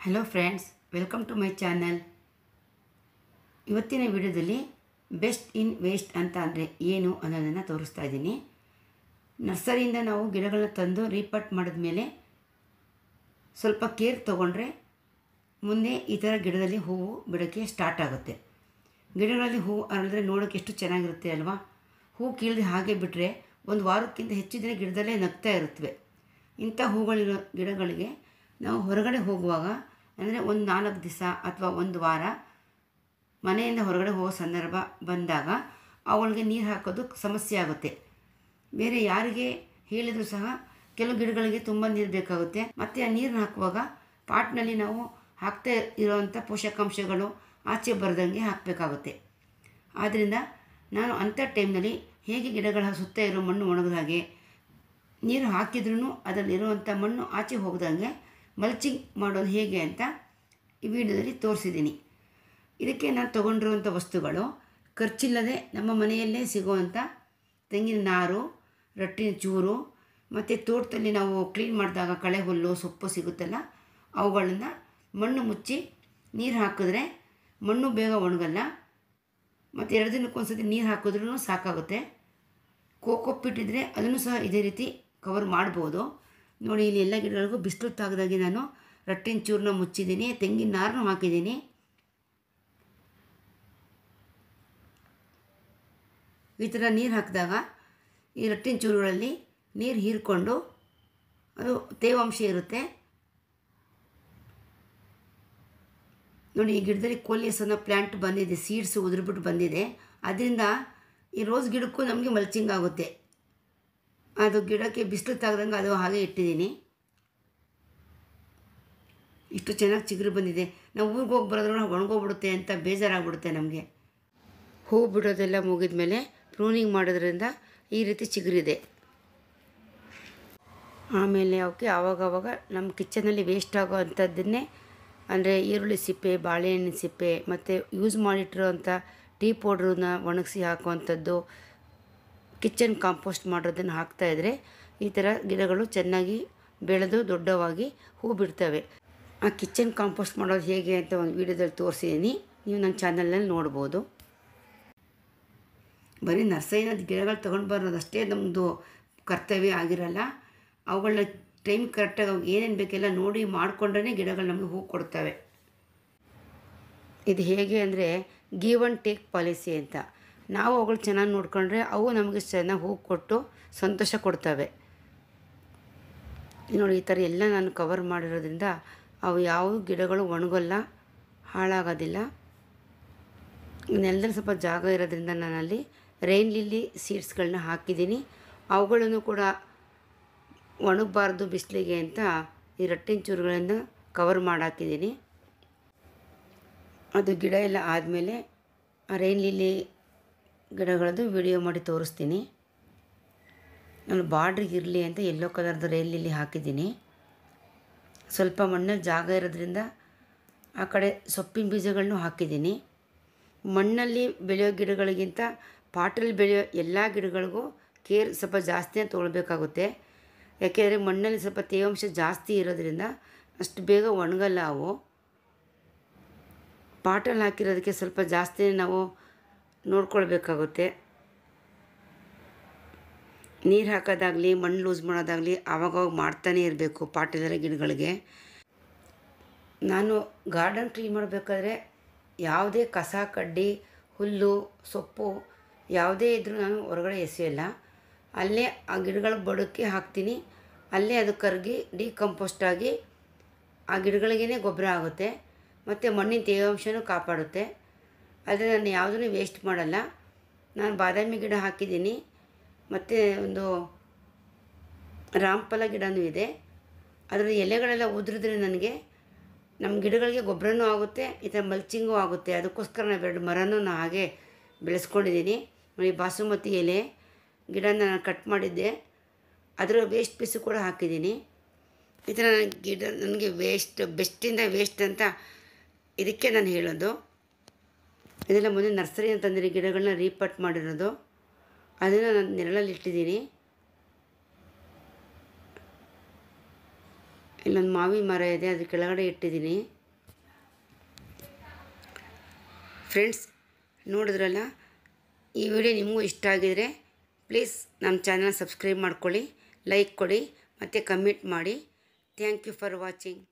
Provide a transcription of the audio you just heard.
hello friends welcome to my channel ಇವತ್ತಿನ ವಿಡಿಯೋದಲ್ಲಿ best in waste ಅಂತ ಅಂದರೆ ಏನು ಅನ್ನೋದನ್ನು ತೋರಿಸ್ತಾ ಇದ್ದೀನಿ ನರ್ಸರಿಯಿಂದ ನಾವು ಗಿಡಗಳನ್ನ ತಂದು ರೀಪಟ್ ಮಾಡಿದ ಮೇಲೆ ಸ್ವಲ್ಪ ಕೇರ್ ತೊಗೊಂಡ್ರೆ ಮುಂದೆ ಈ ಥರ ಗಿಡದಲ್ಲಿ ಹೂವು ಬಿಡೋಕ್ಕೆ ಸ್ಟಾರ್ಟ್ ಆಗುತ್ತೆ ಗಿಡಗಳಲ್ಲಿ ಹೂವು ಅರಳಿದ್ರೆ ನೋಡೋಕ್ಕೆ ಎಷ್ಟು ಚೆನ್ನಾಗಿರುತ್ತೆ ಅಲ್ವಾ ಹೂ ಕೀಳದೆ ಹಾಗೆ ಬಿಟ್ಟರೆ ಒಂದು ವಾರಕ್ಕಿಂತ ಹೆಚ್ಚು ದಿನ ಗಿಡದಲ್ಲೇ ನಗ್ತಾ ಇರುತ್ತವೆ ಇಂಥ ಹೂಗಳಿರೋ ಗಿಡಗಳಿಗೆ ನಾವು ಹೊರಗಡೆ ಹೋಗುವಾಗ ಅಂದರೆ ಒಂದು ನಾಲ್ಕು ದಿವಸ ಅಥವಾ ಒಂದು ವಾರ ಮನೆಯಿಂದ ಹೊರಗಡೆ ಹೋಗೋ ಸಂದರ್ಭ ಬಂದಾಗ ಅವುಗಳಿಗೆ ನೀರು ಹಾಕೋದು ಸಮಸ್ಯೆ ಆಗುತ್ತೆ ಬೇರೆ ಯಾರಿಗೆ ಹೇಳಿದರೂ ಸಹ ಕೆಲವು ಗಿಡಗಳಿಗೆ ತುಂಬ ನೀರು ಬೇಕಾಗುತ್ತೆ ಮತ್ತು ಆ ನೀರನ್ನ ಹಾಕುವಾಗ ಪಾಟ್ನಲ್ಲಿ ನಾವು ಹಾಕ್ತಾ ಇರೋವಂಥ ಪೋಷಕಾಂಶಗಳು ಆಚೆ ಬರದಂಗೆ ಹಾಕಬೇಕಾಗುತ್ತೆ ಆದ್ದರಿಂದ ನಾನು ಅಂಥ ಟೈಮ್ನಲ್ಲಿ ಹೇಗೆ ಗಿಡಗಳ ಸುತ್ತ ಇರೋ ಮಣ್ಣು ಒಣಗದ ಹಾಗೆ ನೀರು ಹಾಕಿದ್ರೂ ಅದರಲ್ಲಿರುವಂಥ ಮಣ್ಣು ಆಚೆ ಹೋಗದಂಗೆ ಮಲ್ಚಿಂಗ್ ಮಾಡೋದು ಹೇಗೆ ಅಂತ ಈ ವಿಡಿಯೋದಲ್ಲಿ ತೋರಿಸಿದ್ದೀನಿ ಇದಕ್ಕೆ ನಾನು ತೊಗೊಂಡಿರುವಂಥ ವಸ್ತುಗಳು ಖರ್ಚಿಲ್ಲದೆ ನಮ್ಮ ಮನೆಯಲ್ಲೇ ಸಿಗುವಂಥ ತೆಂಗಿನ ನಾರು ರಟ್ಟಿನ ಚೂರು ಮತ್ತು ತೋಟದಲ್ಲಿ ನಾವು ಕ್ಲೀನ್ ಮಾಡಿದಾಗ ಕಳೆ ಹುಲ್ಲು ಸೊಪ್ಪು ಸಿಗುತ್ತಲ್ಲ ಅವುಗಳನ್ನು ಮಣ್ಣು ಮುಚ್ಚಿ ನೀರು ಹಾಕಿದ್ರೆ ಮಣ್ಣು ಬೇಗ ಒಣಗಲ್ಲ ಮತ್ತು ಎರಡು ದಿನಕ್ಕೊಂದ್ಸತಿ ನೀರು ಹಾಕಿದ್ರೂ ಸಾಕಾಗುತ್ತೆ ಕೋಕೊಪ್ಪಿಟ್ಟಿದ್ರೆ ಅದನ್ನು ಸಹ ಇದೇ ರೀತಿ ಕವರ್ ಮಾಡ್ಬೋದು ನೋಡಿ ಇಲ್ಲಿ ಎಲ್ಲ ಗಿಡಗಳಿಗೂ ಬಿಸಿಲು ತಾಗದಾಗೆ ನಾನು ರಟ್ಟಿನ ಚೂರನ್ನ ಮುಚ್ಚಿದ್ದೀನಿ ತೆಂಗಿನ ನಾರನ್ನು ಹಾಕಿದ್ದೀನಿ ಈ ಥರ ನೀರು ಹಾಕಿದಾಗ ಈ ರಟ್ಟಿನ ಚೂರುಗಳಲ್ಲಿ ನೀರು ಹೀರ್ಕೊಂಡು ಅದು ತೇವಾಂಶ ಇರುತ್ತೆ ನೋಡಿ ಈ ಗಿಡದಲ್ಲಿ ಕೋಲಿಯಸ್ ಅನ್ನೋ ಪ್ಲ್ಯಾಂಟ್ ಬಂದಿದೆ ಸೀಡ್ಸ್ ಉದುರ್ಬಿಟ್ಟು ಬಂದಿದೆ ಅದರಿಂದ ಈ ರೋಸ್ ಗಿಡಕ್ಕೂ ನಮಗೆ ಮಲ್ಚಿಂಗ್ ಆಗುತ್ತೆ ಅದು ಗಿಡಕ್ಕೆ ಬಿಸಿಲು ತಾಗದಂಗೆ ಅದು ಹಾಗೆ ಇಟ್ಟಿದ್ದೀನಿ ಇಷ್ಟು ಚೆನ್ನಾಗಿ ಚಿಗುರು ಬಂದಿದೆ ನಾವು ಊರಿಗೆ ಹೋಗಿ ಬರೋದ್ರೊಳಗೆ ಒಣಗೋಗ್ಬಿಡುತ್ತೆ ಅಂತ ಬೇಜಾರಾಗ್ಬಿಡುತ್ತೆ ನಮಗೆ ಹೂ ಬಿಡೋದೆಲ್ಲ ಮುಗಿದ ಮೇಲೆ ಪ್ರೂನಿಂಗ್ ಮಾಡೋದ್ರಿಂದ ಈ ರೀತಿ ಚಿಗುರಿದೆ ಆಮೇಲೆ ಅವಕ್ಕೆ ಆವಾಗವಾಗ ನಮ್ಮ ಕಿಚನಲ್ಲಿ ವೇಸ್ಟ್ ಆಗೋ ಅಂಥದ್ದನ್ನೇ ಅಂದರೆ ಈರುಳ್ಳಿ ಸಿಪ್ಪೆ ಬಾಳೆಹಣ್ಣಿನ ಸಿಪ್ಪೆ ಮತ್ತು ಯೂಸ್ ಮಾಡಿಟ್ಟಿರೋವಂಥ ಟೀ ಪೌಡ್ರನ್ನ ಒಣಗಿಸಿ ಹಾಕುವಂಥದ್ದು ಕಿಚನ್ ಕಾಂಪೋಸ್ಟ್ ಮಾಡೋದನ್ನು ಹಾಕ್ತಾಯಿದ್ರೆ ಈ ಥರ ಗಿಡಗಳು ಚೆನ್ನಾಗಿ ಬೆಳೆದು ದೊಡ್ಡವಾಗಿ ಹೂ ಬಿಡ್ತವೆ ಆ ಕಿಚನ್ ಕಾಂಪೋಸ್ಟ್ ಮಾಡೋದು ಹೇಗೆ ಅಂತ ಒಂದು ವೀಡಿಯೋದಲ್ಲಿ ತೋರಿಸಿದ್ದೀನಿ ನೀವು ನನ್ನ ಚಾನಲ್ನಲ್ಲಿ ನೋಡ್ಬೋದು ಬರೀ ನರ್ಸರಿನ ಗಿಡಗಳು ತೊಗೊಂಡು ಬರೋದಷ್ಟೇ ನಮ್ಮದು ಕರ್ತವ್ಯ ಆಗಿರಲ್ಲ ಅವುಗಳನ್ನ ಟೈಮ್ ಕರೆಕ್ಟಾಗಿ ಅವು ಏನೇನು ಬೇಕೆಲ್ಲ ನೋಡಿ ಮಾಡಿಕೊಂಡ್ರೆ ಗಿಡಗಳು ನಮಗೆ ಹೂ ಕೊಡ್ತವೆ ಇದು ಹೇಗೆ ಅಂದರೆ ಗಿವ್ ಆ್ಯಂಡ್ ಟೇಕ್ ಪಾಲಿಸಿ ಅಂತ ನಾವು ಅವುಗಳು ಚೆನ್ನಾಗಿ ನೋಡಿಕೊಂಡ್ರೆ ಅವು ನಮಗೆ ಚೆನ್ನಾಗಿ ಹೂ ಕೊಟ್ಟು ಸಂತೋಷ ಕೊಡ್ತವೆ ನೋಡಿ ಈ ಥರ ಎಲ್ಲ ನಾನು ಕವರ್ ಮಾಡಿರೋದ್ರಿಂದ ಅವು ಯಾವ ಗಿಡಗಳು ಒಣಗೋಲ್ಲ ಹಾಳಾಗೋದಿಲ್ಲ ನೆಲದಲ್ಲಿ ಸ್ವಲ್ಪ ಜಾಗ ಇರೋದ್ರಿಂದ ನಾನಲ್ಲಿ ರೈನ್ ಲಿಲ್ಲಿ ಸೀಡ್ಸ್ಗಳನ್ನ ಹಾಕಿದ್ದೀನಿ ಅವುಗಳನ್ನು ಕೂಡ ಒಣಗಬಾರ್ದು ಬಿಸಿಲಿಗೆ ಅಂತ ಈ ರಟ್ಟಿನ ಚೂರುಗಳನ್ನು ಕವರ್ ಮಾಡಾಕಿದ್ದೀನಿ ಅದು ಗಿಡ ಎಲ್ಲ ಆದಮೇಲೆ ಆ ರೈನ್ ಲಿಲ್ಲಿ ಗಿಡಗಳದ್ದು ವಿಡಿಯೋ ಮಾಡಿ ತೋರಿಸ್ತೀನಿ ನಾನು ಬಾರ್ಡ್ರಿಗೆ ಇರಲಿ ಅಂತ ಯೆಲ್ಲೋ ಕಲರ್ದು ರೈನ್ ಲಿಲ್ಲಿ ಹಾಕಿದ್ದೀನಿ ಸ್ವಲ್ಪ ಮಣ್ಣಲ್ಲಿ ಜಾಗ ಇರೋದ್ರಿಂದ ಆ ಕಡೆ ಸೊಪ್ಪಿನ ಬೀಜಗಳನ್ನೂ ಹಾಕಿದ್ದೀನಿ ಮಣ್ಣಲ್ಲಿ ಬೆಳೆಯೋ ಗಿಡಗಳಿಗಿಂತ ಪಾಟಲ್ಲಿ ಬೆಳೆಯೋ ಎಲ್ಲ ಗಿಡಗಳಿಗೂ ಕೇರ್ ಸ್ವಲ್ಪ ಜಾಸ್ತಿನೇ ತೊಗೊಳ್ಬೇಕಾಗುತ್ತೆ ಯಾಕೆಂದರೆ ಮಣ್ಣಲ್ಲಿ ಸ್ವಲ್ಪ ತೇವಾಂಶ ಜಾಸ್ತಿ ಇರೋದ್ರಿಂದ ಅಷ್ಟು ಬೇಗ ಒಣಗಲ್ಲ ಅವು ಪಾಟಲ್ಲಿ ಹಾಕಿರೋದಕ್ಕೆ ಸ್ವಲ್ಪ ಜಾಸ್ತಿ ನಾವು ನೋಡ್ಕೊಳ್ಬೇಕಾಗುತ್ತೆ ನೀರು ಹಾಕೋದಾಗಲಿ ಮಣ್ಣು ಲೂಸ್ ಮಾಡೋದಾಗಲಿ ಆವಾಗವಾಗ ಮಾಡ್ತಾನೇ ಇರಬೇಕು ಪಾಟಲ್ಲಿರೋ ಗಿಡಗಳಿಗೆ ನಾನು ಗಾರ್ಡನ್ ಕ್ಲೀನ್ ಮಾಡಬೇಕಾದ್ರೆ ಯಾವುದೇ ಕಸ ಕಡ್ಡಿ ಹುಲ್ಲು ಸೊಪ್ಪು ಯಾವುದೇ ಇದ್ದರೂ ನಾನು ಹೊರಗಡೆ ಎಸೆಯಲ್ಲ ಅಲ್ಲೇ ಆ ಗಿಡಗಳ ಬುಡಕ್ಕೆ ಹಾಕ್ತೀನಿ ಅಲ್ಲೇ ಅದು ಕರಗಿ ಡಿಕಂಪೋಸ್ಟ್ ಆಗಿ ಆ ಗಿಡಗಳಿಗೇ ಗೊಬ್ಬರ ಆಗುತ್ತೆ ಮತ್ತು ಮಣ್ಣಿನ ತೇವಾಂಶನೂ ಕಾಪಾಡುತ್ತೆ ಆದರೆ ನಾನು ಯಾವುದೂ ವೇಸ್ಟ್ ಮಾಡಲ್ಲ ನಾನು ಬಾದಾಮಿ ಗಿಡ ಹಾಕಿದ್ದೀನಿ ಮತ್ತು ಒಂದು ರಾಮಫಲ ಗಿಡನೂ ಇದೆ ಅದರ ಎಲೆಗಳೆಲ್ಲ ಉದುರಿದ್ರೆ ನನಗೆ ನಮ್ಮ ಗಿಡಗಳಿಗೆ ಗೊಬ್ಬರನೂ ಆಗುತ್ತೆ ಈ ಥರ ಮಲ್ಚಿಂಗೂ ಆಗುತ್ತೆ ಅದಕ್ಕೋಸ್ಕರ ನಾವು ಎರಡು ಮರನೂ ನಾನು ಹಾಗೆ ಬೆಳೆಸ್ಕೊಂಡಿದ್ದೀನಿ ನೋಡಿ ಬಾಸುಮತಿ ಎಲೆ ಗಿಡನ ನಾನು ಕಟ್ ಮಾಡಿದ್ದೆ ಅದರ ವೇಸ್ಟ್ ಪೀಸು ಕೂಡ ಹಾಕಿದ್ದೀನಿ ಈ ಥರ ನನ್ನ ಗಿಡ ನನಗೆ ವೇಸ್ಟ್ ಬೆಸ್ಟಿಂದ ವೇಸ್ಟ್ ಅಂತ ಇದಕ್ಕೆ ನಾನು ಹೇಳೋದು ಇದೆಲ್ಲ ಮೊನ್ನೆ ನರ್ಸರಿ ಅಂತಂದರೆ ಗಿಡಗಳನ್ನ ರೀಪಟ್ ಮಾಡಿರೋದು ಅದನ್ನು ನಾನು ನೆರಳಲ್ಲಿ ಇಟ್ಟಿದ್ದೀನಿ ಇಲ್ಲೊಂದು ಮಾವಿನ ಮರ ಇದೆ ಅದ್ರ ಕೆಳಗಡೆ ಇಟ್ಟಿದ್ದೀನಿ ಫ್ರೆಂಡ್ಸ್ ನೋಡಿದ್ರಲ್ಲ ಈ ವಿಡಿಯೋ ನಿಮಗೂ ಇಷ್ಟ ಆಗಿದರೆ ಪ್ಲೀಸ್ ನಮ್ಮ ಚಾನಲ್ ಸಬ್ಸ್ಕ್ರೈಬ್ ಮಾಡ್ಕೊಳ್ಳಿ ಲೈಕ್ ಕೊಡಿ ಮತ್ತು ಕಮೆಂಟ್ ಮಾಡಿ ಥ್ಯಾಂಕ್ ಯು ಫಾರ್ ವಾಚಿಂಗ್